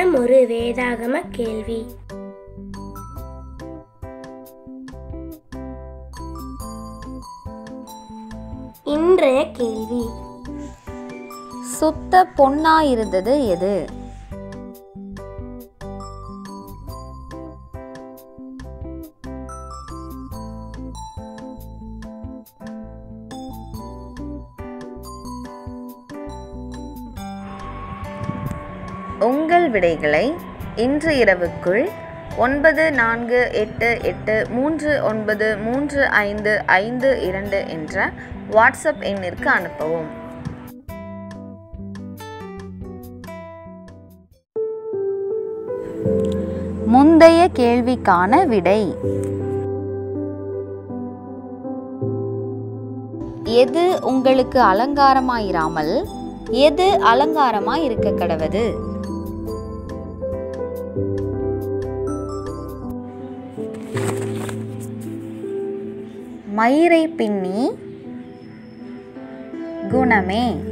தினம் ஒரு வேதாகம கேள்வி இன்றைய கேள்வி சுத்த பொன்னாயிருந்தது எது உங்கள் விடைகளை இன்று இரவுக்குள் ஒன்பது நான்கு எட்டு எட்டு மூன்று ஒன்பது மூன்று ஐந்து ஐந்து இரண்டு என்ற வாட்ஸ்அப் எண்ணிற்கு அனுப்பவும் முந்தைய கேள்விக்கான விடை எது உங்களுக்கு அலங்காரமாயிராமல் எது அலங்காரமாய் இருக்க கடவது மயிரை பின்னி குணமே